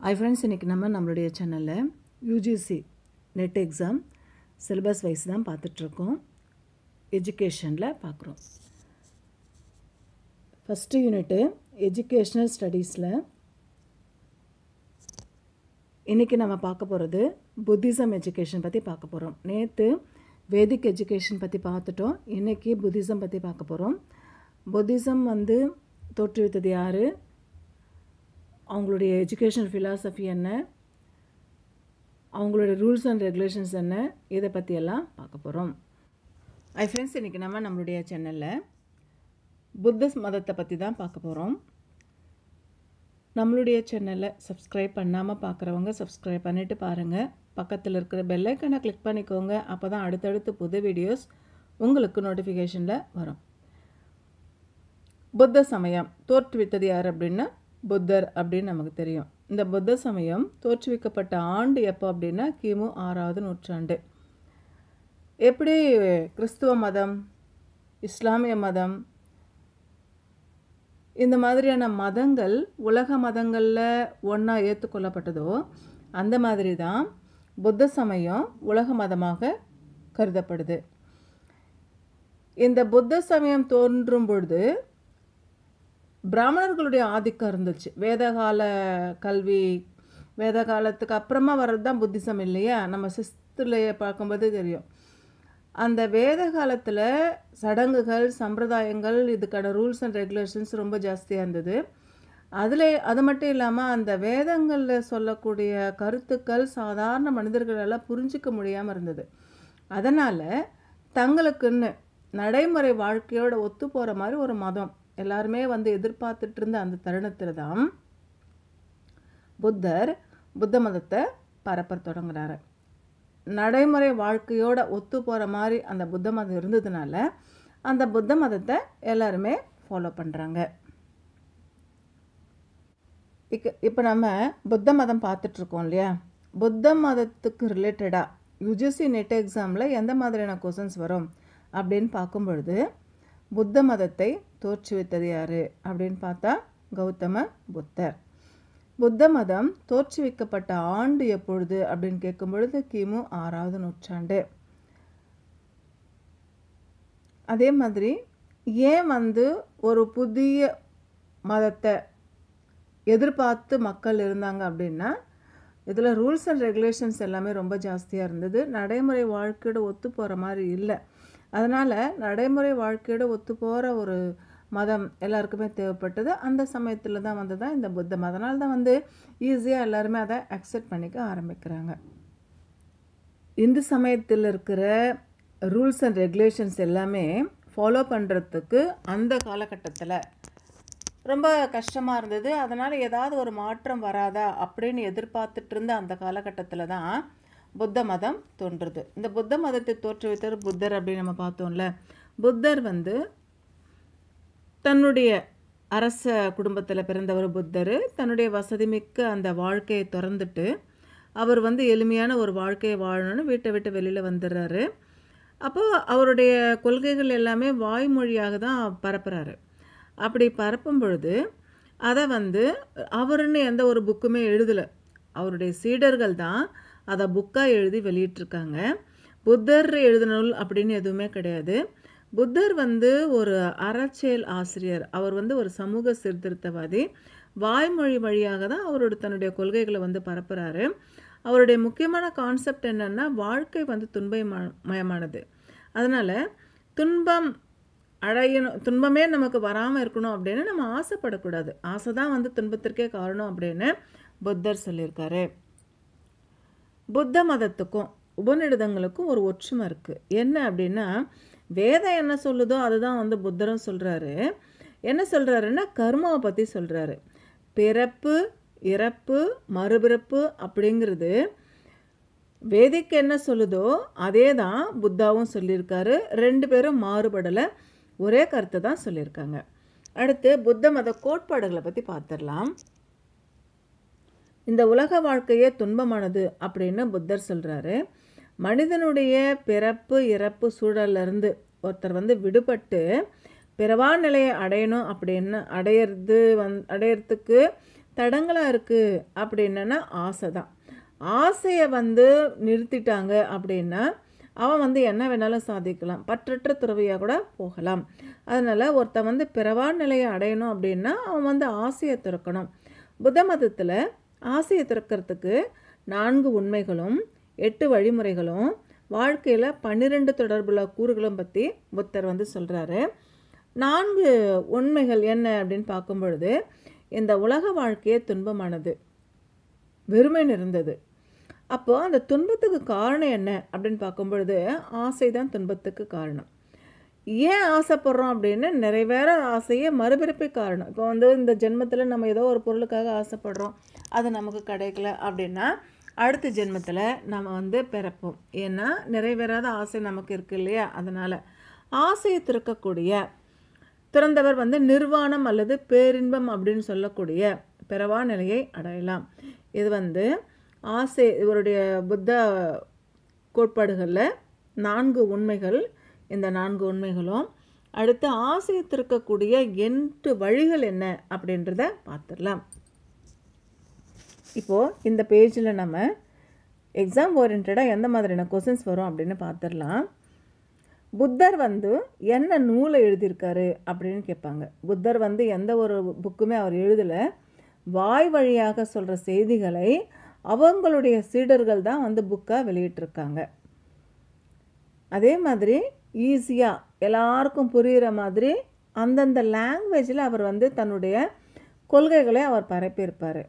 hi friends இன்றைக்கி நம்ம நம்மளுடைய சேனலில் UGC NET exam syllabus wise தான் பார்த்துட்ருக்கோம் எஜுகேஷனில் பார்க்குறோம் ஃபஸ்ட்டு யூனிட்டு எஜுகேஷ்னல் ஸ்டடீஸில் இன்றைக்கி நம்ம பார்க்க போகிறது புத்திசம் எஜுகேஷன் பற்றி பார்க்க போகிறோம் நேற்று வேதிக் எஜுகேஷன் பற்றி பார்த்துட்டோம் இன்றைக்கி புத்திசம் பற்றி பார்க்க போகிறோம் புத்திசம் வந்து தோற்றுவித்தது யார் அவங்களுடைய எஜுகேஷன் ஃபிலாசபி என்ன அவங்களுடைய ரூல்ஸ் அண்ட் ரெகுலேஷன்ஸ் என்ன இதை பற்றியெல்லாம் பார்க்க போகிறோம் ஐ ஃப்ரெண்ட்ஸ் இன்றைக்கி நம்ம நம்மளுடைய சேனலில் புத்த மதத்தை பற்றி தான் பார்க்க போகிறோம் நம்மளுடைய சேனலை சப்ஸ்கிரைப் பண்ணாமல் பார்க்குறவங்க சப்ஸ்கிரைப் பண்ணிவிட்டு பாருங்கள் பக்கத்தில் இருக்கிற பெல்லைக்கனை கிளிக் பண்ணிக்கோங்க அப்போ தான் அடுத்தடுத்து புது வீடியோஸ் உங்களுக்கு நோட்டிஃபிகேஷனில் வரும் புத்த சமயம் தோற்றுவித்தது யார் அப்படின்னா புத்தர் அப்படின்னு நமக்கு தெரியும் இந்த புத்த சமயம் தோற்றுவிக்கப்பட்ட ஆண்டு எப்போ அப்படின்னா கிமு ஆறாவது நூற்றாண்டு எப்படி கிறிஸ்துவ மதம் இஸ்லாமிய மதம் இந்த மாதிரியான மதங்கள் உலக மதங்களில் ஒன்றா ஏற்றுக்கொள்ளப்பட்டதோ அந்த மாதிரி தான் புத்த சமயம் உலக மதமாக கருதப்படுது இந்த புத்த சமயம் தோன்றும் பொழுது பிராமணர்களுடைய ஆதிக்கம் இருந்துச்சு வேதகால கல்வி வேத காலத்துக்கு அப்புறமா வர்றது தான் புத்திசம் இல்லையா நம்ம சிஸ்தில் பார்க்கும்போது தெரியும் அந்த வேத காலத்தில் சடங்குகள் சம்பிரதாயங்கள் இதுக்கான ரூல்ஸ் அண்ட் ரெகுலேஷன்ஸ் ரொம்ப ஜாஸ்தியாக இருந்தது அதில் அது மட்டும் இல்லாமல் அந்த வேதங்களில் சொல்லக்கூடிய கருத்துக்கள் சாதாரண மனிதர்களால் புரிஞ்சிக்க முடியாமல் இருந்தது அதனால் தங்களுக்குன்னு நடைமுறை வாழ்க்கையோட ஒத்து போகிற மாதிரி ஒரு மதம் எல்லாருமே வந்து எதிர்பார்த்துட்டு இருந்த அந்த தருணத்தில் தான் புத்தர் புத்த மதத்தை பரப்ப தொடங்குறாரு நடைமுறை வாழ்க்கையோட ஒத்து போகிற மாதிரி அந்த புத்த மதம் இருந்ததுனால அந்த புத்த மதத்தை எல்லாருமே ஃபாலோ பண்ணுறாங்க இக்க இப்போ நம்ம புத்த மதம் பார்த்துட்ருக்கோம் இல்லையா புத்த மதத்துக்கு ரிலேட்டடாக யுஜிசி நெட் எக்ஸாமில் எந்த மாதிரியான கொஷின்ஸ் வரும் அப்படின்னு பார்க்கும் பொழுது புத்த மதத்தை தோற்றுவித்தது யார் அப்படின்னு பார்த்தா கௌதம புத்தர் புத்த மதம் தோற்றுவிக்கப்பட்ட ஆண்டு எப்பொழுது அப்படின்னு கேட்கும் பொழுது கிமு ஆறாவது நூற்றாண்டு அதே மாதிரி ஏன் வந்து ஒரு புதிய மதத்தை எதிர்பார்த்து மக்கள் இருந்தாங்க அப்படின்னா இதில் ரூல்ஸ் அண்ட் ரெகுலேஷன்ஸ் எல்லாமே ரொம்ப ஜாஸ்தியாக இருந்தது நடைமுறை வாழ்க்கையோட ஒத்து போகிற மாதிரி இல்லை அதனால் நடைமுறை வாழ்க்கையோட ஒத்து போகிற ஒரு மதம் எல்லாருக்குமே தேவைப்பட்டது அந்த சமயத்தில் தான் வந்து தான் இந்த புத்த மதம் அதனால தான் வந்து ஈஸியாக எல்லாருமே அதை அக்செப்ட் பண்ணிக்க ஆரம்பிக்கிறாங்க இந்த சமயத்தில் இருக்கிற ரூல்ஸ் அண்ட் ரெகுலேஷன்ஸ் எல்லாமே ஃபாலோ பண்ணுறதுக்கு அந்த காலகட்டத்தில் ரொம்ப கஷ்டமாக இருந்தது அதனால் ஏதாவது ஒரு மாற்றம் வராதா அப்படின்னு எதிர்பார்த்துட்டு இருந்த அந்த காலகட்டத்தில் தான் புத்த மதம் தோன்றுது இந்த புத்த மதத்தை தோற்றுவித்தவர் புத்தர் அப்படின்னு நம்ம பார்த்தோம்ல புத்தர் வந்து தன்னுடைய அரச குடும்பத்தில் பிறந்தவர் புத்தர் தன்னுடைய வசதிமிக்க அந்த வாழ்க்கையை திறந்துட்டு அவர் வந்து எளிமையான ஒரு வாழ்க்கையை வாழணும்னு வீட்டை விட்டு வெளியில் வந்துடுறாரு அப்போது அவருடைய கொள்கைகள் எல்லாமே வாய்மொழியாக தான் பரப்புகிறாரு அப்படி பரப்பும் பொழுது அதை வந்து அவருன்னு எந்த ஒரு புக்குமே எழுதலை அவருடைய சீடர்கள் தான் அதை புக்காக எழுதி வெளியிட்டிருக்காங்க புத்தர் எழுதின நூல் அப்படின்னு எதுவுமே கிடையாது புத்தர் வந்து ஒரு அறச்செயல் ஆசிரியர் அவர் வந்து ஒரு சமூக சீர்திருத்தவாதி வாய்மொழி வழியாக தான் அவரோட தன்னுடைய கொள்கைகளை வந்து பரப்புகிறாரு அவருடைய முக்கியமான கான்செப்ட் என்னென்னா வாழ்க்கை வந்து துன்பை மயமானது அதனால் துன்பம் அடையணும் துன்பமே நமக்கு வராமல் இருக்கணும் அப்படின்னு நம்ம ஆசைப்படக்கூடாது ஆசை தான் வந்து துன்பத்திற்கே காரணம் அப்படின்னு புத்தர் சொல்லியிருக்காரு புத்த மதத்துக்கும் உபநிடதங்களுக்கும் ஒரு ஒற்றுமை இருக்குது என்ன அப்படின்னா வேதம் என்ன சொல்லுதோ அதுதான் வந்து புத்தரும் சொல்கிறாரு என்ன சொல்கிறாருன்னா கர்மாவை பற்றி சொல்கிறாரு பிறப்பு இறப்பு மறுபிறப்பு அப்படிங்கிறது வேதிக்கு என்ன சொல்லுதோ அதே தான் புத்தாவும் சொல்லியிருக்காரு ரெண்டு பேரும் மாறுபடலை ஒரே கருத்தை தான் சொல்லியிருக்காங்க அடுத்து புத்த மத கோட்பாடுகளை பற்றி பார்த்துடலாம் இந்த உலக வாழ்க்கையே துன்பமானது அப்படின்னு புத்தர் சொல்கிறாரு மனிதனுடைய பிறப்பு இறப்பு சூழல்லேருந்து ஒருத்தர் வந்து விடுபட்டு பிறவா நிலையை அடையணும் அப்படின்னு அடையிறது வந் அடையிறதுக்கு தடங்களாக இருக்குது அப்படின்னா ஆசை தான் ஆசையை வந்து நிறுத்திட்டாங்க அப்படின்னா அவன் வந்து என்ன வேணாலும் சாதிக்கலாம் பற்றற்ற துறவியாக கூட போகலாம் அதனால் ஒருத்தன் வந்து பிறவான் நிலையை அடையணும் அப்படின்னா அவன் வந்து ஆசையை திறக்கணும் புத்த மதத்தில் ஆசையை திறக்கிறதுக்கு நான்கு உண்மைகளும் எட்டு வழிமுறைகளும் வாழ்க்கையில் பன்னிரெண்டு தொடர்புள்ள கூறுகளும் பற்றி புத்தர் வந்து சொல்கிறாரு நான்கு உண்மைகள் என்ன அப்படின்னு பார்க்கும் பொழுது இந்த உலக வாழ்க்கையே துன்பமானது வெறுமை நிறைந்தது அப்போ அந்த துன்பத்துக்கு காரணம் என்ன அப்படின்னு பார்க்கும் பொழுது ஆசை தான் துன்பத்துக்கு காரணம் ஏன் ஆசைப்படுறோம் அப்படின்னு நிறைவேற ஆசையே மறுபிறப்பே காரணம் இப்போ வந்து இந்த ஜென்மத்தில் நம்ம ஏதோ ஒரு பொருளுக்காக ஆசைப்படுறோம் அது நமக்கு கிடைக்கல அப்படின்னா அடுத்த ஜென்மத்தில் நம்ம வந்து பிறப்போம் ஏன்னா நிறைவேறாத ஆசை நமக்கு இருக்குது இல்லையா அதனால் ஆசையை திறக்கக்கூடிய திறந்தவர் வந்து நிர்வாணம் அல்லது பேரின்பம் அப்படின்னு சொல்லக்கூடிய பிறவா நிலையை அடையலாம் இது வந்து ஆசை இவருடைய புத்த கோட்பாடுகளில் நான்கு உண்மைகள் இந்த நான்கு உண்மைகளும் அடுத்து ஆசையை திறக்கக்கூடிய எட்டு வழிகள் என்ன அப்படின்றத பார்த்துடலாம் இப்போது இந்த பேஜில் நம்ம எக்ஸாம் ஓரியன்டாக எந்த மாதிரியான கொஸ்டின்ஸ் வரும் அப்படின்னு பார்த்துடலாம் புத்தர் வந்து என்ன நூலை எழுதியிருக்காரு அப்படின்னு கேட்பாங்க புத்தர் வந்து எந்த ஒரு புக்குமே அவர் எழுதலை வாய் வழியாக சொல்கிற செய்திகளை அவங்களுடைய சீடர்கள் தான் வந்து புக்காக வெளியிட்டிருக்காங்க அதே மாதிரி ஈஸியாக எல்லாருக்கும் புரிகிற மாதிரி அந்தந்த லாங்குவேஜில் அவர் வந்து தன்னுடைய கொள்கைகளை அவர் பரப்பியிருப்பார்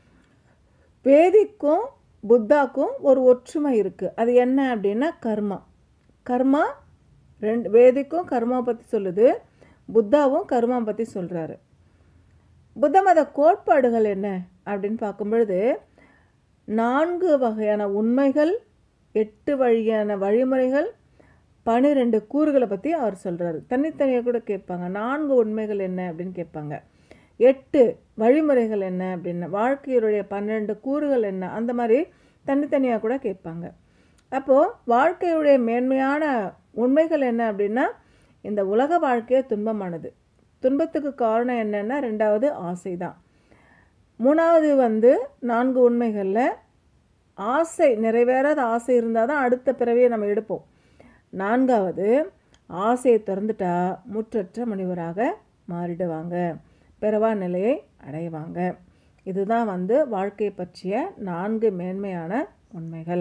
வேதிக்கும் புத்தாக்கும் ஒரு ஒற்றுமை இருக்குது அது என்ன அப்படின்னா கர்மா கர்மா ரெண்டு வேதிக்கும் கர்மா பற்றி சொல்லுது புத்தாவும் கர்மா பற்றி சொல்கிறாரு புத்த மத கோட்பாடுகள் என்ன அப்படின்னு பார்க்கும் பொழுது நான்கு வகையான உண்மைகள் எட்டு வழியான வழிமுறைகள் பன்னிரெண்டு கூறுகளை பற்றி அவர் சொல்கிறாரு தனித்தனியாக கூட கேட்பாங்க நான்கு உண்மைகள் என்ன அப்படின்னு கேட்பாங்க எட்டு வழிமுறைகள் என்ன அப்படின்னு வாழ்க்கையுடைய பன்னெண்டு கூறுகள் என்ன அந்த மாதிரி தனித்தனியாக கூட கேட்பாங்க அப்போது வாழ்க்கையுடைய மேன்மையான உண்மைகள் என்ன அப்படின்னா இந்த உலக வாழ்க்கையே துன்பமானது துன்பத்துக்கு காரணம் என்னென்னா ரெண்டாவது ஆசை தான் மூணாவது வந்து நான்கு உண்மைகளில் ஆசை நிறைவேறாத ஆசை இருந்தால் தான் அடுத்த பிறவியை நம்ம எடுப்போம் நான்காவது ஆசையை திறந்துட்டா முற்றற்ற முனிவராக மாறிடுவாங்க பிறவா நிலையை அடைவாங்க இதுதான் வந்து வாழ்க்கை பற்றிய நான்கு மேன்மையான உண்மைகள்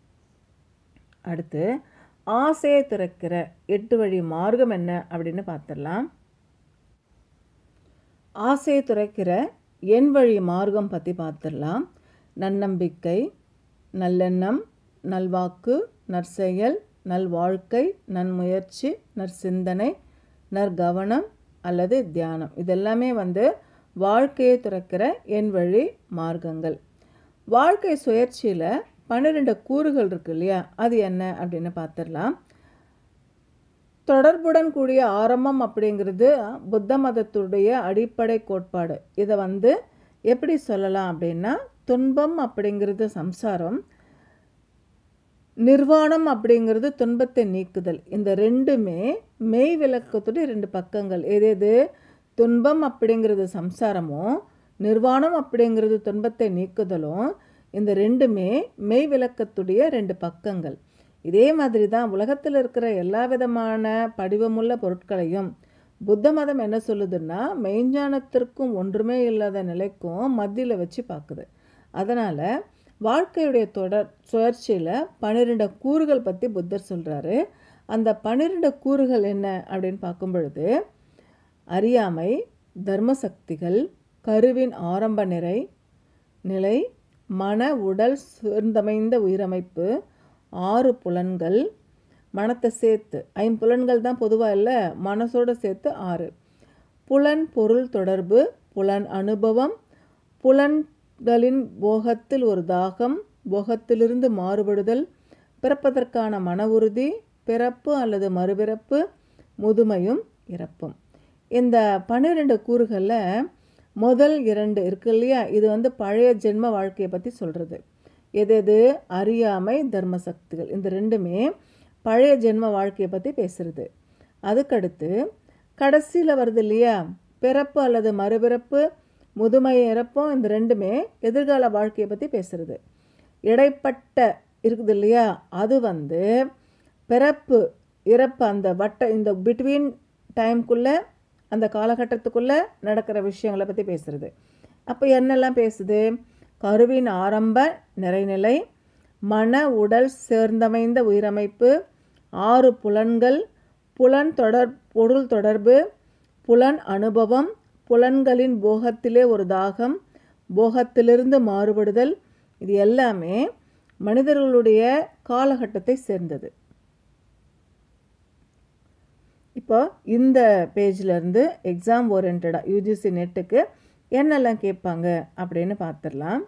அடுத்து ஆசையை திறக்கிற எட்டு வழி மார்க்கம் என்ன அப்படின்னு பார்த்துடலாம் ஆசையை துறைக்கிற என் வழி மார்க்கம் பற்றி பார்த்துடலாம் நன்னம்பிக்கை நல்லெண்ணம் நல்வாக்கு நற்செயல் நல்வாழ்க்கை நன்முயற்சி நற்சிந்தனை நற்கவனம் அல்லது தியானம் இதெல்லாமே வந்து வாழ்க்கையை துறக்கிற என் வழி மார்க்கங்கள் வாழ்க்கை சுயற்சியில் பன்னிரெண்டு கூறுகள் இருக்கு இல்லையா அது என்ன அப்படின்னு பார்த்துடலாம் தொடர்புடன் கூடிய ஆரம்பம் அப்படிங்கிறது புத்த மதத்துடைய அடிப்படை கோட்பாடு இதை வந்து எப்படி சொல்லலாம் அப்படின்னா துன்பம் அப்படிங்கிறது சம்சாரம் நிர்வாணம் அப்படிங்கிறது துன்பத்தை நீக்குதல் இந்த ரெண்டுமே மெய் விளக்கத்துடைய ரெண்டு பக்கங்கள் எது எது துன்பம் அப்படிங்கிறது சம்சாரமும் நிர்வாணம் அப்படிங்கிறது துன்பத்தை நீக்குதலும் இந்த ரெண்டுமே மெய் விளக்கத்துடைய ரெண்டு பக்கங்கள் இதே மாதிரி தான் உலகத்தில் இருக்கிற எல்லா விதமான படிவமுள்ள பொருட்களையும் புத்த மதம் என்ன சொல்லுதுன்னா மெய்ஞானத்திற்கும் ஒன்றுமே இல்லாத நிலைக்கும் மத்தியில் வச்சு பார்க்குது அதனால் வாழ்க்கையுடைய தொடர் சுழற்சியில் பன்னிரெண்டு கூறுகள் பற்றி புத்தர் சொல்கிறாரு அந்த பன்னிரெண்டு கூறுகள் என்ன அப்படின்னு பார்க்கும் பொழுது அறியாமை தர்ம சக்திகள் கருவின் ஆரம்ப நிறை நிலை மன உடல் சேர்ந்தமைந்த உயிரமைப்பு ஆறு புலன்கள் மனத்தை சேர்த்து ஐம்புலன்கள் தான் பொதுவாக இல்லை மனசோட சேர்த்து ஆறு புலன் பொருள் தொடர்பு புலன் அனுபவம் புலன்களின் போகத்தில் ஒரு தாகம் போகத்திலிருந்து மாறுபடுதல் பிறப்பதற்கான மன உறுதி பிறப்பு அல்லது மறுபிறப்பு முதுமையும் இறப்பும் இந்த பன்னிரெண்டு கூறுகளில் முதல் இரண்டு இருக்கு இல்லையா இது வந்து பழைய ஜென்ம வாழ்க்கையை பற்றி சொல்கிறது எது எது அறியாமை தர்ம சக்திகள் இந்த ரெண்டுமே பழைய ஜென்ம வாழ்க்கையை பற்றி பேசுகிறது அதுக்கடுத்து கடைசியில் வருது இல்லையா பிறப்பு அல்லது மறுபிறப்பு முதுமை இறப்பும் இந்த ரெண்டுமே எதிர்கால வாழ்க்கையை பற்றி பேசுகிறது இடைப்பட்ட இருக்குது இல்லையா அது வந்து பிறப்பு இறப்பு அந்த வட்ட இந்த பிட்வீன் டைம்குள்ளே அந்த காலகட்டத்துக்குள்ளே நடக்கிற விஷயங்களை பற்றி பேசுகிறது அப்போ என்னெல்லாம் பேசுது கருவின் ஆரம்ப நிறைநிலை மன உடல் சேர்ந்தமைந்த உயிரமைப்பு ஆறு புலன்கள் புலன் தொடர் பொருள் தொடர்பு புலன் அனுபவம் புலன்களின் போகத்திலே ஒரு தாகம் போகத்திலிருந்து மாறுபடுதல் இது எல்லாமே மனிதர்களுடைய காலகட்டத்தை சேர்ந்தது இப்போ இந்த பேஜில் இருந்து எக்ஸாம் ஓரியன்டாக யூஜிசி நெட்டுக்கு என்னெல்லாம் கேட்பாங்க அப்படின்னு பார்த்துடலாம்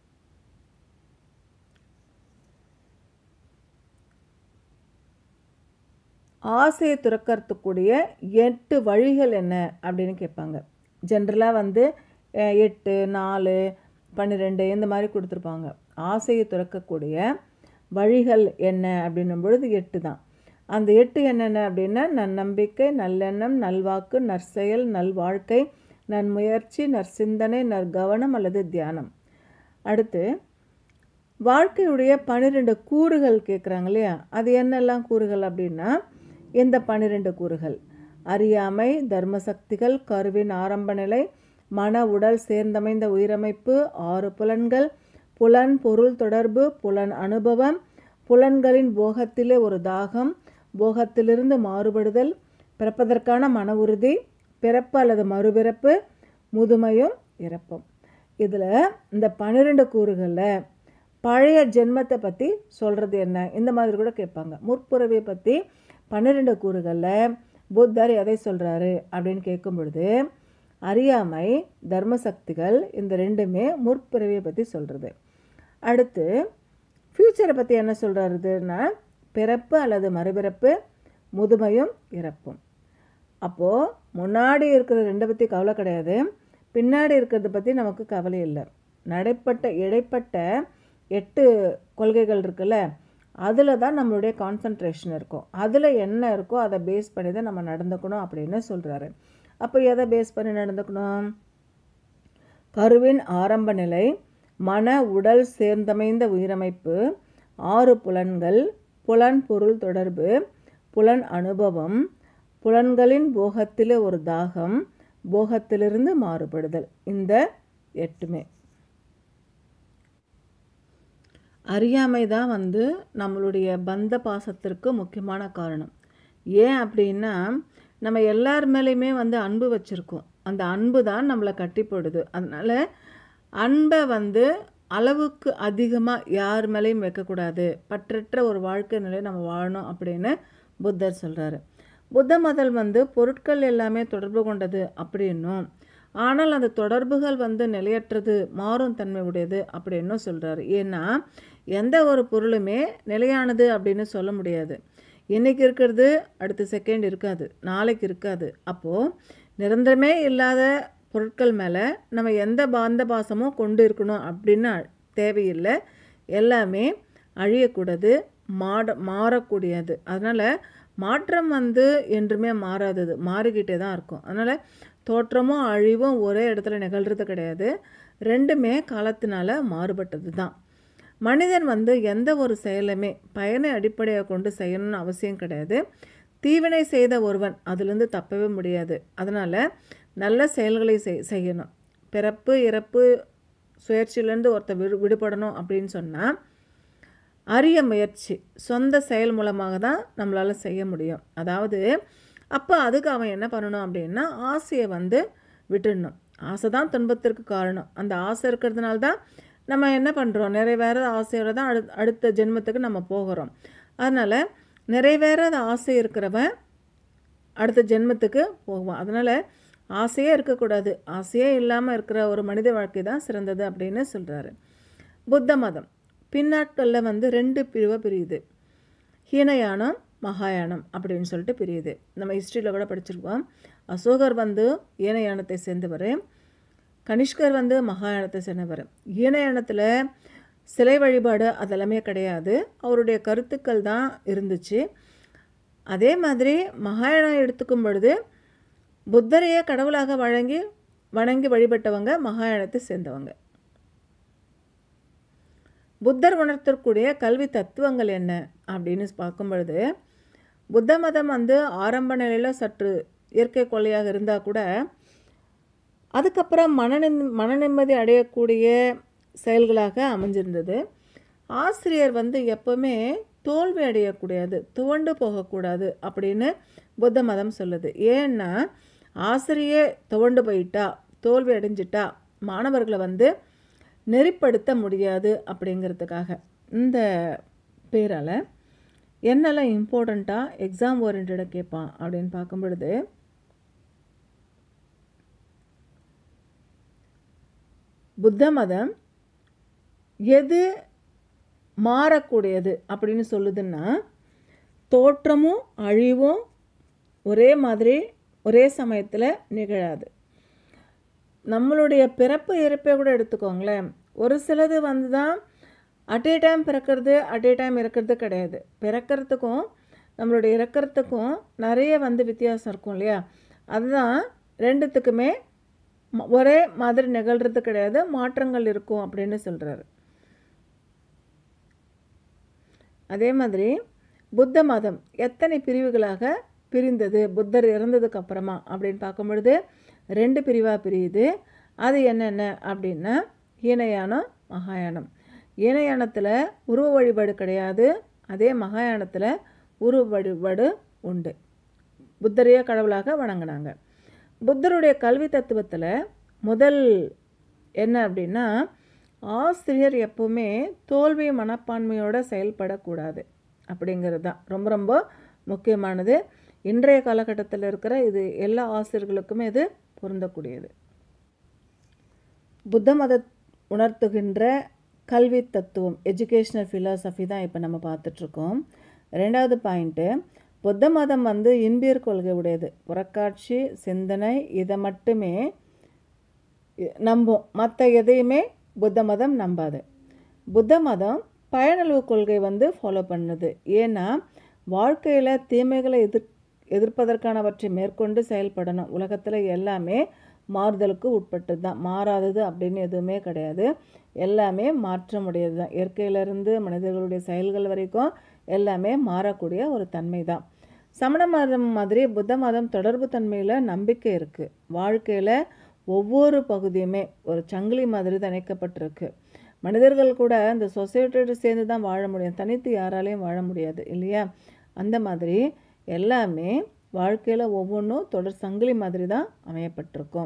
ஆசையை துறக்கிறதுக்கூடிய எட்டு வழிகள் என்ன அப்படின்னு கேட்பாங்க ஜென்ரலாக வந்து அஹ், எட்டு நாலு பன்னிரெண்டு இந்த மாதிரி கொடுத்துருப்பாங்க ஆசையை துறக்கக்கூடிய வழிகள் என்ன அப்படின்னும் பொழுது எட்டு தான் அந்த எட்டு என்னென்ன அப்படின்னா நன்னம்பிக்கை நல்லெண்ணம் நல்வாக்கு நற்செயல் நல்வாழ்க்கை நன்முயற்சி நற்சிந்தனை நற்கவனம் அல்லது தியானம் அடுத்து வாழ்க்கையுடைய பன்னிரெண்டு கூறுகள் கேட்குறாங்க இல்லையா அது என்னெல்லாம் கூறுகள் அப்படின்னா இந்த பன்னிரெண்டு கூறுகள் அறியாமை தர்ம சக்திகள் கருவின் ஆரம்ப நிலை மன உடல் சேர்ந்தமைந்த உயிரமைப்பு ஆறு புலன்கள் புலன் பொருள் தொடர்பு புலன் அனுபவம் புலன்களின் போகத்திலே ஒரு தாகம் போகத்திலிருந்து மாறுபடுதல் பிறப்பதற்கான மன உறுதி பிறப்பு அல்லது மறுபிறப்பு முதுமையும் இறப்பும் இதில் இந்த பன்னிரெண்டு கூறுகளில் பழைய ஜென்மத்தை பற்றி சொல்கிறது என்ன இந்த மாதிரி கூட கேட்பாங்க முற்புறவியை பற்றி பன்னிரெண்டு கூறுகளில் புத்தர் எதை சொல்கிறாரு அப்படின்னு கேட்கும் பொழுது அறியாமை தர்ம சக்திகள் இந்த ரெண்டுமே முற்பிறவியை பற்றி சொல்கிறது அடுத்து ஃப்யூச்சரை பற்றி என்ன சொல்கிறதுன்னா பிறப்பு அல்லது மறுபிறப்பு முதுமையும் இறப்பும் அப்போது முன்னாடி இருக்கிற ரெண்டை பற்றி கவலை கிடையாது பின்னாடி இருக்கிறத பற்றி நமக்கு கவலை இல்லை நடைப்பட்ட இடைப்பட்ட எட்டு கொள்கைகள் இருக்குல்ல அதில் தான் நம்மளுடைய கான்சன்ட்ரேஷன் இருக்கும் அதில் என்ன இருக்கோ அதை பேஸ் பண்ணி தான் நம்ம நடந்துக்கணும் அப்படின்னு சொல்கிறாரு அப்போ எதை பேஸ் பண்ணி நடந்துக்கணும் கருவின் ஆரம்ப நிலை மன உடல் சேர்ந்தமைந்த உயிரமைப்பு ஆறு புலன்கள் புலன் பொருள் தொடர்பு புலன் அனுபவம் புலன்களின் போகத்திலே ஒரு தாகம் போகத்திலிருந்து மாறுபடுதல் இந்த எட்டுமே அறியாமை தான் வந்து நம்மளுடைய பந்த பாசத்திற்கு முக்கியமான காரணம் ஏன் அப்படின்னா நம்ம எல்லார் மேலேயுமே வந்து அன்பு வச்சுருக்கோம் அந்த அன்பு தான் நம்மளை கட்டி போடுது அதனால் அன்பை வந்து அளவுக்கு அதிகமாக யார் மேலேயும் வைக்கக்கூடாது பற்றற்ற ஒரு வாழ்க்கை நிலையை நம்ம வாழணும் அப்படின்னு புத்தர் சொல்கிறாரு புத்த மதம் வந்து பொருட்கள் எல்லாமே தொடர்பு கொண்டது அப்படின்னும் ஆனால் அந்த தொடர்புகள் வந்து நிலையற்றது மாறும் தன்மை உடையது அப்படின்னும் சொல்கிறாரு ஏன்னா எந்த ஒரு பொருளுமே நிலையானது அப்படின்னு சொல்ல முடியாது இன்றைக்கி இருக்கிறது அடுத்த செகண்ட் இருக்காது நாளைக்கு இருக்காது அப்போது நிரந்தரமே இல்லாத பொருட்கள் மேலே நம்ம எந்த பாந்த பாசமும் கொண்டு இருக்கணும் அப்படின்னு தேவையில்லை எல்லாமே அழியக்கூடாது மாட மாறக்கூடியது அதனால் மாற்றம் வந்து என்றுமே மாறாதது மாறிக்கிட்டே தான் இருக்கும் அதனால் தோற்றமும் அழிவும் ஒரே இடத்துல நிகழ்கிறது கிடையாது ரெண்டுமே காலத்தினால மாறுபட்டது தான் மனிதன் வந்து எந்த ஒரு செயலுமே பயனை அடிப்படையாக கொண்டு செய்யணும்னு அவசியம் கிடையாது தீவினை செய்த ஒருவன் அதுலேருந்து தப்பவே முடியாது அதனால் நல்ல செயல்களை செய் செய்யணும் பிறப்பு இறப்பு சுயற்சியிலேருந்து ஒருத்தர் விடு விடுபடணும் அப்படின்னு சொன்னால் அரிய முயற்சி சொந்த செயல் மூலமாக தான் நம்மளால் செய்ய முடியும் அதாவது அப்போ அதுக்கு அவன் என்ன பண்ணணும் அப்படின்னா ஆசையை வந்து விட்டுடணும் ஆசை தான் துன்பத்திற்கு காரணம் அந்த ஆசை இருக்கிறதுனால தான் நம்ம என்ன பண்ணுறோம் நிறைவேறாத ஆசையோட தான் அடு அடுத்த ஜென்மத்துக்கு நம்ம போகிறோம் அதனால் நிறைவேறாத ஆசை இருக்கிறவன் அடுத்த ஜென்மத்துக்கு போவான் அதனால் ஆசையே இருக்கக்கூடாது ஆசையே இல்லாமல் இருக்கிற ஒரு மனித வாழ்க்கை தான் சிறந்தது அப்படின்னு சொல்கிறாரு புத்த மதம் பின்னாட்களில் வந்து ரெண்டு பிரிவாக பிரியுது ஹீனயானம் மகாயானம் அப்படின்னு சொல்லிட்டு பிரியுது நம்ம ஹிஸ்ட்ரியில் கூட படிச்சிருக்கோம் அசோகர் வந்து ஈனயானத்தை சேர்ந்தவர் கனிஷ்கர் வந்து மகாயானத்தை சேர்ந்தவர் ஈனயானத்தில் சிலை வழிபாடு அதெல்லாமே கிடையாது அவருடைய கருத்துக்கள் தான் இருந்துச்சு அதே மாதிரி மகாயானம் எடுத்துக்கும் பொழுது புத்தரையே கடவுளாக வழங்கி வணங்கி வழிபட்டவங்க மகாயானத்தை சேர்ந்தவங்க புத்தர் உணர்த்தக்கூடிய கல்வி தத்துவங்கள் என்ன அப்படின்னு பார்க்கும் பொழுது புத்த மதம் வந்து ஆரம்ப நிலையில் சற்று இயற்கை கொள்ளையாக இருந்தால் கூட அதுக்கப்புறம் மன மன நிம்மதி அடையக்கூடிய செயல்களாக அமைஞ்சிருந்தது ஆசிரியர் வந்து எப்பவுமே தோல்வி அடையக்கூடாது துவண்டு போகக்கூடாது அப்படின்னு புத்த மதம் சொல்லுது ஏன்னா ஆசிரியர் துவண்டு போயிட்டா தோல்வி அடைஞ்சிட்டா மாணவர்களை வந்து நெறிப்படுத்த முடியாது அப்படிங்கிறதுக்காக இந்த பேரால் என்னெல்லாம் இம்பார்ட்டண்ட்டாக எக்ஸாம் ஓரியன்டாக கேட்பான் அப்படின்னு பார்க்கும் பொழுது புத்த மதம் எது மாறக்கூடியது அப்படின்னு சொல்லுதுன்னா தோற்றமும் அழிவும் ஒரே மாதிரி ஒரே சமயத்தில் நிகழாது நம்மளுடைய பிறப்பு இறப்பை கூட எடுத்துக்கோங்களேன் ஒரு சிலது வந்து தான் அட் ஏ டைம் பிறக்கிறது அட் ஏ டைம் இறக்கிறது கிடையாது பிறக்கிறதுக்கும் நம்மளுடைய இறக்கிறதுக்கும் நிறைய வந்து வித்தியாசம் இருக்கும் இல்லையா அதுதான் ரெண்டுத்துக்குமே ம- ஒரே மாதிரி நிகழ்கிறது கிடையாது மாற்றங்கள் இருக்கும் அப்படின்னு சொல்கிறாரு அதே மாதிரி புத்த மதம் எத்தனை பிரிவுகளாக பிரிந்தது புத்தர் இறந்ததுக்கு அப்புறமா அப்படின்னு பார்க்கும் பொழுது ரெண்டு பிரிவாக பிரியுது அது என்னென்ன அப்படின்னா ஈனயானம் மகாயானம் ஈனயானத்தில் உருவ வழிபாடு கிடையாது அதே மகாயானத்தில் உருவ வழிபாடு உண்டு புத்தரையே கடவுளாக வணங்கினாங்க புத்தருடைய கல்வி தத்துவத்தில் முதல் என்ன அப்படின்னா ஆசிரியர் எப்பவுமே தோல்வி மனப்பான்மையோட செயல்படக்கூடாது அப்படிங்கிறது தான் ரொம்ப ரொம்ப முக்கியமானது இன்றைய காலகட்டத்தில் இருக்கிற இது எல்லா ஆசிரியர்களுக்குமே இது பொருந்தக்கூடியது புத்த மத உணர்த்துகின்ற கல்வி தத்துவம் எஜுகேஷ்னல் ஃபிலாசபி தான் இப்போ நம்ம பார்த்துட்ருக்கோம் ரெண்டாவது பாயிண்ட்டு புத்த மதம் வந்து இன்பியர் கொள்கை உடையது புறக்காட்சி சிந்தனை இதை மட்டுமே இ- நம்பும் மற்ற எதையுமே புத்த மதம் நம்பாது புத்த மதம் பயனளவு கொள்கை வந்து ஃபாலோ பண்ணுது ஏன்னா வாழ்க்கையில் தீமைகளை எதிர் எதிர்ப்பதற்கானவற்றை மேற்கொண்டு செயல்படணும் உலகத்தில் எல்லாமே மாறுதலுக்கு உட்பட்டது தான் மாறாதது அப்படின்னு எதுவுமே கிடையாது எல்லாமே மாற்றமுடையது தான் இயற்கையிலிருந்து மனிதர்களுடைய செயல்கள் வரைக்கும் எல்லாமே மாறக்கூடிய ஒரு தன்மை தான் சமண மதம் மாதிரி புத்த மதம் தொடர்பு தன்மையில் நம்பிக்கை இருக்குது வாழ்க்கையில் ஒவ்வொரு பகுதியுமே ஒரு சங்கிலி மாதிரி தான் இணைக்கப்பட்டிருக்கு மனிதர்கள் கூட இந்த சொசைட்டியோட சேர்ந்து தான் வாழ முடியும் தனித்து யாராலையும் வாழ முடியாது இல்லையா அந்த மாதிரி எல்லாமே வாழ்க்கையில் ஒவ்வொன்றும் தொடர் சங்கிலி மாதிரி தான் அமையப்பட்டிருக்கும்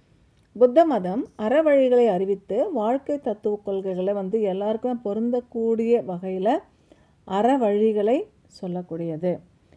புத்த மதம் அறவழிகளை அறிவித்து வாழ்க்கை தத்துவ கொள்கைகளை வந்து எல்லாருக்கும் பொருந்தக்கூடிய வகையில் அறவழிகளை சொல்லக்கூடியது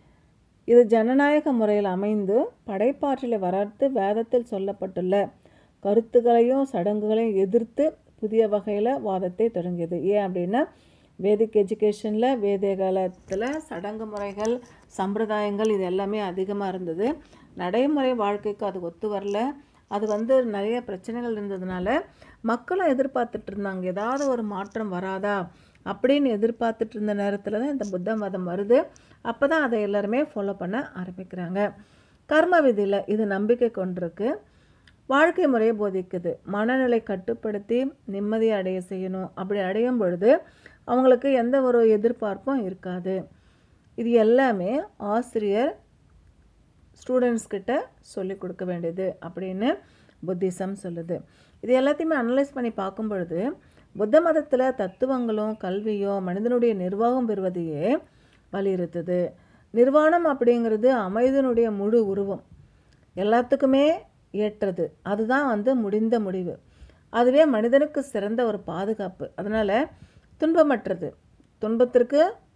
இது ஜனநாயக முறையில் அமைந்து படைப்பாற்றலை வளர்த்து வேதத்தில் சொல்லப்பட்டுள்ள கருத்துக்களையும் சடங்குகளையும் எதிர்த்து புதிய வகையில் வாதத்தை தொடங்கியது ஏன் அப்படின்னா வேதிக் எஜுகேஷனில் வேதிய காலத்தில் சடங்கு முறைகள் சம்பிரதாயங்கள் இது எல்லாமே அதிகமாக இருந்தது நடைமுறை வாழ்க்கைக்கு அது ஒத்து வரல அது வந்து நிறைய பிரச்சனைகள் இருந்ததுனால மக்களும் எதிர்பார்த்துட்டு இருந்தாங்க ஏதாவது ஒரு மாற்றம் வராதா அப்படின்னு எதிர்பார்த்துட்டு இருந்த நேரத்தில் தான் இந்த புத்த மதம் வருது அப்போ தான் அதை எல்லாருமே ஃபாலோ பண்ண ஆரம்பிக்கிறாங்க கர்ம விதியில் இது நம்பிக்கை கொண்டிருக்கு வாழ்க்கை முறையை போதிக்குது மனநிலை கட்டுப்படுத்தி நிம்மதியை அடைய செய்யணும் அப்படி அடையும் பொழுது அவங்களுக்கு எந்த ஒரு எதிர்பார்ப்பும் இருக்காது இது எல்லாமே ஆசிரியர் ஸ்டூடெண்ட்ஸ் கிட்ட சொல்லிக் கொடுக்க வேண்டியது அப்படின்னு புத்திசம் சொல்லுது இது எல்லாத்தையுமே அனலைஸ் பண்ணி பார்க்கும் பொழுது புத்த மதத்தில் தத்துவங்களும் கல்வியும் மனிதனுடைய நிர்வாகம் பெறுவதையே வலியுறுத்துது நிர்வாணம் அப்படிங்கிறது அமைதியினுடைய முழு உருவம் எல்லாத்துக்குமே ஏற்றது அதுதான் வந்து முடிந்த முடிவு அதுவே மனிதனுக்கு சிறந்த ஒரு பாதுகாப்பு அதனால் துன்பமற்றது துன்பத்திற்கு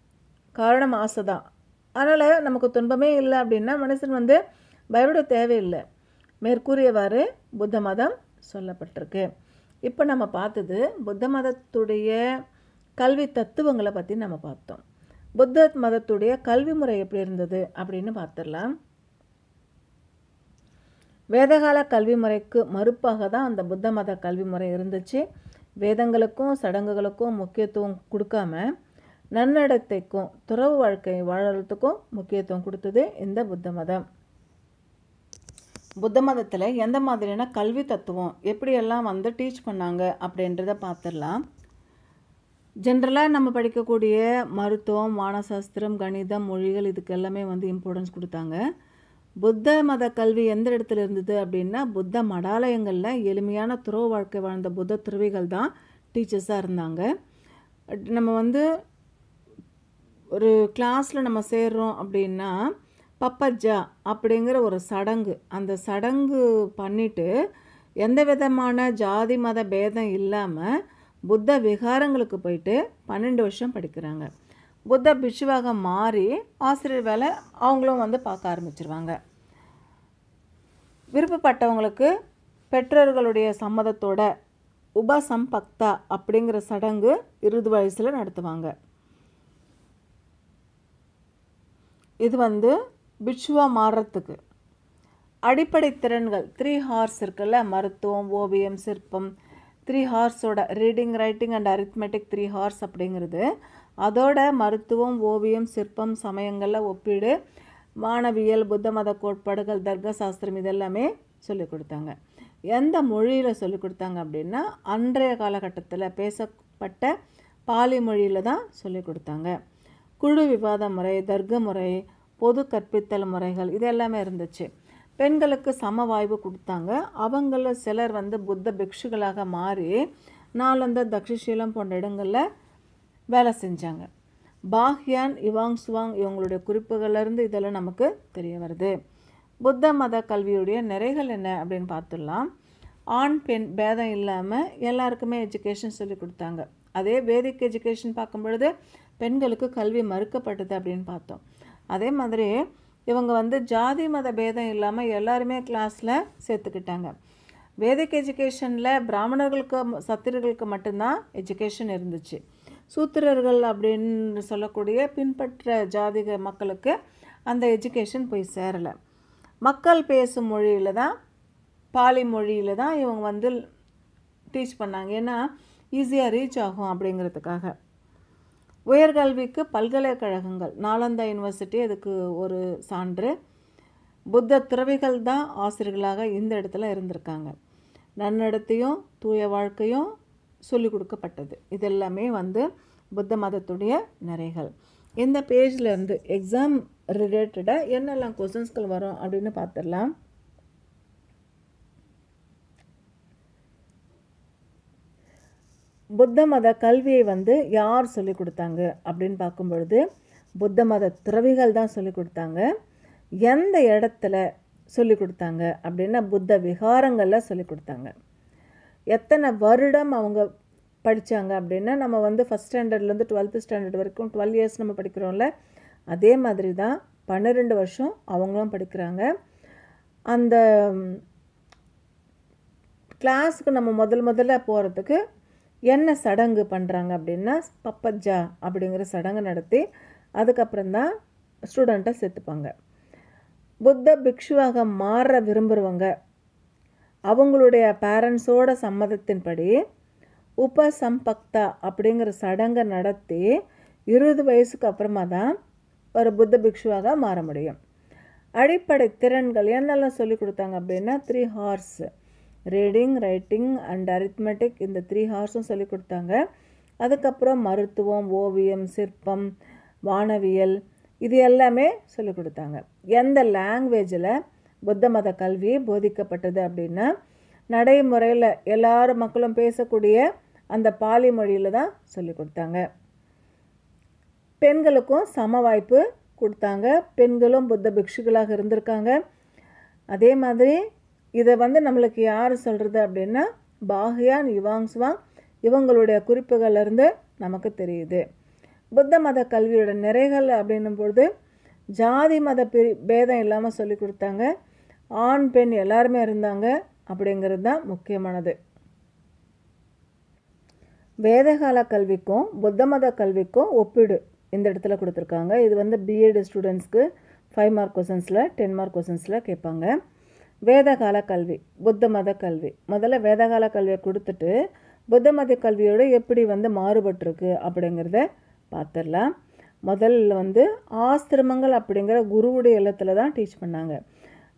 காரணம் ஆசை தான் அதனால் நமக்கு துன்பமே இல்லை அப்படின்னா மனுஷன் வந்து பயப்பட தேவையில்லை மேற்கூறியவாறு புத்த மதம் சொல்லப்பட்டிருக்கு இப்போ நம்ம பார்த்தது புத்த மதத்துடைய கல்வி தத்துவங்களை பற்றி நம்ம பார்த்தோம் புத்த மதத்துடைய கல்வி முறை எப்படி இருந்தது அப்படின்னு பார்த்துடலாம் வேதகால கல்வி முறைக்கு மறுப்பாக தான் அந்த புத்த மத கல்வி முறை இருந்துச்சு வேதங்களுக்கும் சடங்குகளுக்கும் முக்கியத்துவம் கொடுக்காம நன்னடத்தைக்கும் துறவு வாழ்க்கை வாழறதுக்கும் முக்கியத்துவம் கொடுத்தது இந்த புத்த மதம் புத்த மதத்தில் எந்த மாதிரியான கல்வி தத்துவம் எப்படியெல்லாம் வந்து டீச் பண்ணாங்க அப்படின்றத பார்த்துடலாம் ஜென்ரலாக நம்ம படிக்கக்கூடிய மருத்துவம் வானசாஸ்திரம் கணிதம் மொழிகள் இதுக்கு எல்லாமே வந்து இம்பார்ட்டன்ஸ் கொடுத்தாங்க புத்த மத கல்வி எந்த இடத்துல இருந்தது அப்படின்னா புத்த மடாலயங்களில் எளிமையான துறவு வாழ்க்கை வாழ்ந்த புத்த துறவிகள் தான் டீச்சர்ஸாக இருந்தாங்க நம்ம வந்து ஒரு கிளாஸில் நம்ம சேர்றோம் அப்படின்னா பப்பஜா அப்படிங்கிற ஒரு சடங்கு அந்த சடங்கு பண்ணிட்டு எந்த விதமான ஜாதி மத பேதம் இல்லாமல் புத்த விகாரங்களுக்கு போயிட்டு பன்னெண்டு வருஷம் படிக்கிறாங்க புத்த பிட்சுவாக மாறி ஆசிரியர் வேலை அவங்களும் வந்து பார்க்க ஆரம்பிச்சிருவாங்க விருப்பப்பட்டவங்களுக்கு பெற்றோர்களுடைய சம்மதத்தோட உபசம்பக்தா அப்படிங்கிற சடங்கு இருபது வயசில் நடத்துவாங்க இது வந்து பிட்சுவா மாறுறதுக்கு அடிப்படை திறன்கள் த்ரீ ஹார்ஸ் இருக்குல்ல மருத்துவம் ஓவியம் சிற்பம் த்ரீ ஹார்ஸோட reading writing and arithmetic three R's அப்படிங்கிறது அதோட மருத்துவம் ஓவியம் சிற்பம் சமயங்களில் ஒப்பீடு மாணவியல் புத்த மத கோட்பாடுகள் தர்க்க சாஸ்திரம் இதெல்லாமே சொல்லிக் கொடுத்தாங்க எந்த மொழியில் சொல்லிக் கொடுத்தாங்க அப்படின்னா அன்றைய காலகட்டத்தில் பேசப்பட்ட பாலி மொழியில் தான் சொல்லிக் கொடுத்தாங்க குழு விவாத முறை தர்க்க முறை பொது கற்பித்தல் முறைகள் இது எல்லாமே இருந்துச்சு பெண்களுக்கு சம வாய்ப்பு கொடுத்தாங்க அவங்கள சிலர் வந்து புத்த பிக்ஷுகளாக மாறி நாளந்த தக்ஷிஷீலம் போன்ற இடங்களில் வேலை செஞ்சாங்க பாஹ்யான் இவாங் சுவாங் இவங்களுடைய குறிப்புகள்லேருந்து இதெல்லாம் நமக்கு தெரிய வருது புத்த மத கல்வியுடைய நிறைகள் என்ன அப்படின்னு பார்த்துடலாம் ஆண் பெண் பேதம் இல்லாமல் எல்லாருக்குமே எஜுகேஷன் சொல்லி கொடுத்தாங்க அதே வேதிக் எஜுகேஷன் பார்க்கும் பொழுது பெண்களுக்கு கல்வி மறுக்கப்பட்டது அப்படின்னு பார்த்தோம் அதே மாதிரி இவங்க வந்து ஜாதி மத பேதம் இல்லாமல் எல்லாருமே கிளாஸில் சேர்த்துக்கிட்டாங்க வேதிக் எஜுகேஷனில் பிராமணர்களுக்கு சத்திரர்களுக்கு மட்டும்தான் எஜுகேஷன் இருந்துச்சு சூத்திரர்கள் அப்படின்னு சொல்லக்கூடிய பின்பற்ற ஜாதிக மக்களுக்கு அந்த எஜுகேஷன் போய் சேரலை மக்கள் பேசும் மொழியில் தான் பாலி மொழியில் தான் இவங்க வந்து டீச் பண்ணாங்க ஏன்னா ஈஸியாக ரீச் ஆகும் அப்படிங்கிறதுக்காக உயர்கல்விக்கு பல்கலைக்கழகங்கள் நாலந்தா யூனிவர்சிட்டி அதுக்கு ஒரு சான்று புத்த துறவிகள் தான் ஆசிரியர்களாக இந்த இடத்துல இருந்திருக்காங்க நன்னடத்தையும் தூய வாழ்க்கையும் சொல்லிக் கொடுக்கப்பட்டது இதெல்லாமே வந்து புத்த மதத்துடைய நிறைகள் இந்த பேஜில் இருந்து எக்ஸாம் ரிலேட்டடாக என்னெல்லாம் கொஷின்ஸ்கள் வரும் அப்படின்னு பார்த்துடலாம் புத்த மத கல்வியை வந்து யார் சொல்லிக் கொடுத்தாங்க அப்படின்னு பார்க்கும் பொழுது புத்த மத துறவிகள் தான் சொல்லிக் கொடுத்தாங்க எந்த இடத்துல சொல்லிக் கொடுத்தாங்க அப்படின்னா புத்த விகாரங்களில் சொல்லிக் கொடுத்தாங்க எத்தனை வருடம் அவங்க படித்தாங்க அப்படின்னா நம்ம வந்து ஃபஸ்ட் ஸ்டாண்டர்ட்லேருந்து டுவெல்த்து ஸ்டாண்டர்ட் வரைக்கும் டுவெல் இயர்ஸ் நம்ம படிக்கிறோம்ல அதே மாதிரி தான் பன்னிரெண்டு வருஷம் அவங்களும் படிக்கிறாங்க அந்த கிளாஸுக்கு நம்ம முதல் முதல்ல போகிறதுக்கு என்ன சடங்கு பண்ணுறாங்க அப்படின்னா பப்பஜா அப்படிங்கிற சடங்கு நடத்தி அதுக்கப்புறம் தான் ஸ்டூடெண்ட்டை சேர்த்துப்பாங்க புத்த பிக்ஷுவாக மாற விரும்புகிறவங்க அவங்களுடைய பேரண்ட்ஸோட சம்மதத்தின்படி உபசம்பக்தா அப்படிங்கிற சடங்கை நடத்தி இருபது வயசுக்கு அப்புறமா தான் ஒரு புத்த பிக்ஷுவாக மாற முடியும் அடிப்படை திறன்கள் என்னெல்லாம் சொல்லி கொடுத்தாங்க அப்படின்னா three R's reading writing and arithmetic இந்த த்ரீ ஹார்ஸும் சொல்லி கொடுத்தாங்க அதுக்கப்புறம் மருத்துவம் ஓவியம் சிற்பம் வானவியல் இது எல்லாமே சொல்லி கொடுத்தாங்க எந்த லாங்குவேஜில் புத்த மத கல்வி போதிக்கப்பட்டது அப்படின்னா நடைமுறையில் எல்லாரும் மக்களும் பேசக்கூடிய அந்த பாலி மொழியில் தான் சொல்லி கொடுத்தாங்க பெண்களுக்கும் சம வாய்ப்பு கொடுத்தாங்க பெண்களும் புத்த பிக்ஷுகளாக இருந்திருக்காங்க அதே மாதிரி இதை வந்து நம்மளுக்கு யார் சொல்கிறது அப்படின்னா பாஹ்யான் யுவாங்ஸ்வாங் இவங்களுடைய குறிப்புகள்லேருந்து நமக்கு தெரியுது புத்த மத கல்வியோட நிறைகள் அப்படின்னும் பொழுது ஜாதி மத பிரி பேதம் இல்லாமல் சொல்லி கொடுத்தாங்க ஆண் பெண் எல்லாருமே இருந்தாங்க அப்படிங்கிறது தான் முக்கியமானது வேதகால கல்விக்கும் புத்த மத கல்விக்கும் ஒப்பீடு இந்த இடத்துல கொடுத்துருக்காங்க இது வந்து பிஎட் ஸ்டூடெண்ட்ஸ்க்கு ஃபைவ் மார்க் கொஷன்ஸில் டென் மார்க் கொஷன்ஸில் கேட்பாங்க வேதகால கல்வி புத்த மத கல்வி முதல்ல வேதகால கல்வியை கொடுத்துட்டு புத்த மத கல்வியோட எப்படி வந்து மாறுபட்டிருக்கு அப்படிங்கிறத பார்த்துடலாம் முதல்ல வந்து ஆசிரமங்கள் அப்படிங்கிற குருவுடைய இல்லத்தில் தான் டீச் பண்ணாங்க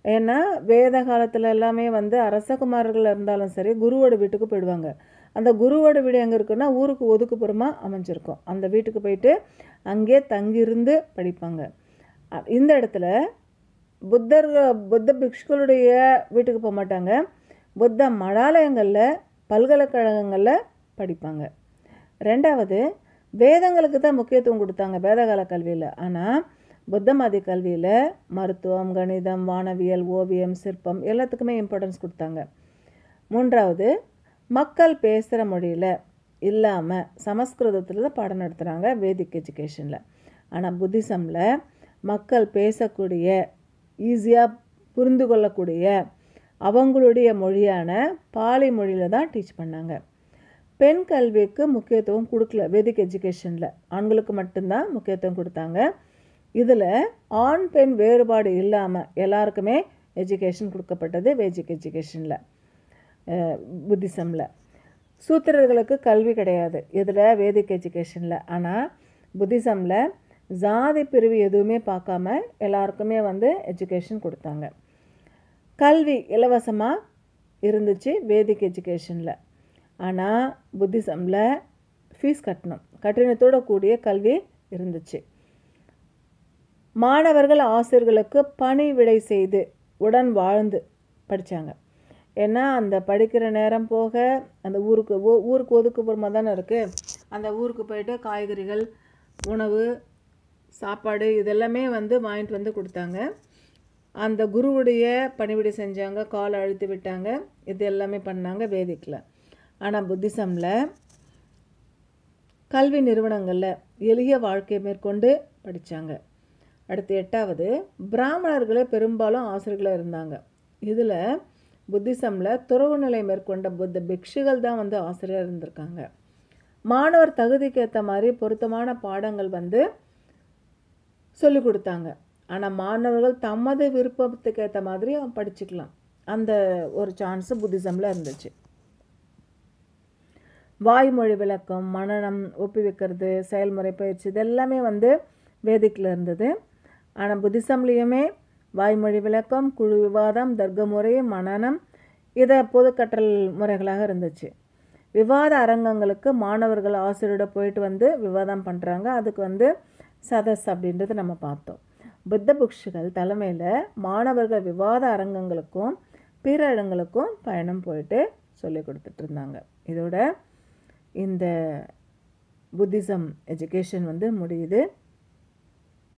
ஏன்னா வேத காலத்தில் எல்லாமே வந்து அரசகுமாரர்கள் இருந்தாலும் சரி குருவோட வீட்டுக்கு போயிடுவாங்க அந்த குருவோட வீடு எங்கே இருக்குன்னா ஊருக்கு ஒதுக்குப்புறமாக அமைஞ்சிருக்கும் அந்த வீட்டுக்கு போயிட்டு அங்கேயே தங்கியிருந்து படிப்பாங்க அ- இந்த இடத்துல புத்தர் புத்த பிக்ஷுக்களுடைய வீட்டுக்கு போக மாட்டாங்க புத்த மடாலயங்களில் பல்கலைக்கழகங்களில் படிப்பாங்க ரெண்டாவது வேதங்களுக்கு தான் முக்கியத்துவம் கொடுத்தாங்க வேதகால கல்வியில் ஆனால் புத்த மத கல்வியில் மருத்துவம் கணிதம் வானவியல் ஓவியம் சிற்பம் எல்லாத்துக்குமே இம்பார்ட்டன்ஸ் கொடுத்தாங்க மூன்றாவது மக்கள் பேசுகிற மொழியில் இல்லாமல் சமஸ்கிருதத்தில் தான் பாடம் நடத்துகிறாங்க வேதிக் எஜுகேஷனில் ஆனால் புத்திசமில் மக்கள் பேசக்கூடிய ஈஸியாக புரிந்து கொள்ளக்கூடிய அவங்களுடைய மொழியான பாலி மொழியில் தான் டீச் பண்ணாங்க பெண் கல்விக்கு முக்கியத்துவம் கொடுக்கல வேதிக் எஜுகேஷனில் ஆண்களுக்கு மட்டும்தான் முக்கியத்துவம் கொடுத்தாங்க இதில் ஆண் பெண் வேறுபாடு இல்லாமல் எல்லாருக்குமே எஜுகேஷன் கொடுக்கப்பட்டது வேதிக் எஜுகேஷனில் புத்திசமில் சூத்திரர்களுக்கு கல்வி கிடையாது இதில் வேதிக் எஜுகேஷனில் ஆனால் புத்திசமில் ஜாதி பிரிவு எதுவுமே பார்க்காம எல்லாருக்குமே வந்து எஜுகேஷன் கொடுத்தாங்க கல்வி இலவசமாக இருந்துச்சு வேதிக் எஜுகேஷனில் ஆனால் புத்திசமில் ஃபீஸ் கட்டணும் கட்டணத்தோட கூடிய கல்வி இருந்துச்சு மாணவர்கள் ஆசிரியர்களுக்கு பணி விடை செய்து உடன் வாழ்ந்து படித்தாங்க ஏன்னா அந்த படிக்கிற நேரம் போக அந்த ஊருக்கு ஊ- ஊருக்கு ஒதுக்குப்புறமா தானே இருக்குது அந்த ஊருக்கு போயிட்டு காய்கறிகள் உணவு சாப்பாடு இதெல்லாமே வந்து வாங்கிட்டு வந்து கொடுத்தாங்க அந்த குருவுடைய பணிவிடை செஞ்சாங்க காலை அழுத்தி விட்டாங்க இது எல்லாமே பண்ணாங்க வேதிக்கில் ஆனால் புத்திசமில் கல்வி நிறுவனங்களில் எளிய வாழ்க்கையை மேற்கொண்டு படித்தாங்க அடுத்து எட்டாவது பிராமணர்களே பெரும்பாலும் ஆசிரியர்களாக இருந்தாங்க இதில் புத்திசமில் துறவு நிலை மேற்கொண்ட புத்த பிக்ஷுகள் தான் வந்து ஆசிரியர் இருந்திருக்காங்க மாணவர் தகுதிக்கு ஏற்ற மாதிரி பொருத்தமான பாடங்கள் வந்து சொல்லிக் கொடுத்தாங்க ஆனால் மாணவர்கள் தமது விருப்பத்துக்கு ஏற்ற மாதிரி படிச்சுக்கலாம் அந்த ஒரு சான்ஸு புத்திசமில் இருந்துச்சு வாய்மொழி விளக்கம் மனநம் ஒப்பி வைக்கிறது செயல்முறை பயிற்சி இதெல்லாமே வந்து வேதிக்கில் இருந்தது ஆனால் புத்திசம்லேயுமே வாய்மொழி விளக்கம் குழு விவாதம் தர்க்க முறை மனநம் இதை பொது கற்றல் முறைகளாக இருந்துச்சு விவாத அரங்கங்களுக்கு மாணவர்கள் ஆசிரியரோட போயிட்டு வந்து விவாதம் பண்ணுறாங்க அதுக்கு வந்து சதஸ் அப்படின்றது நம்ம பார்த்தோம் புத்த புக்ஷுகள் தலைமையில் மாணவர்கள் விவாத அரங்கங்களுக்கும் பிற இடங்களுக்கும் பயணம் போயிட்டு சொல்லி கொடுத்துட்டு இருந்தாங்க இதோட இந்த புத்திசம் எஜுகேஷன் வந்து முடியுது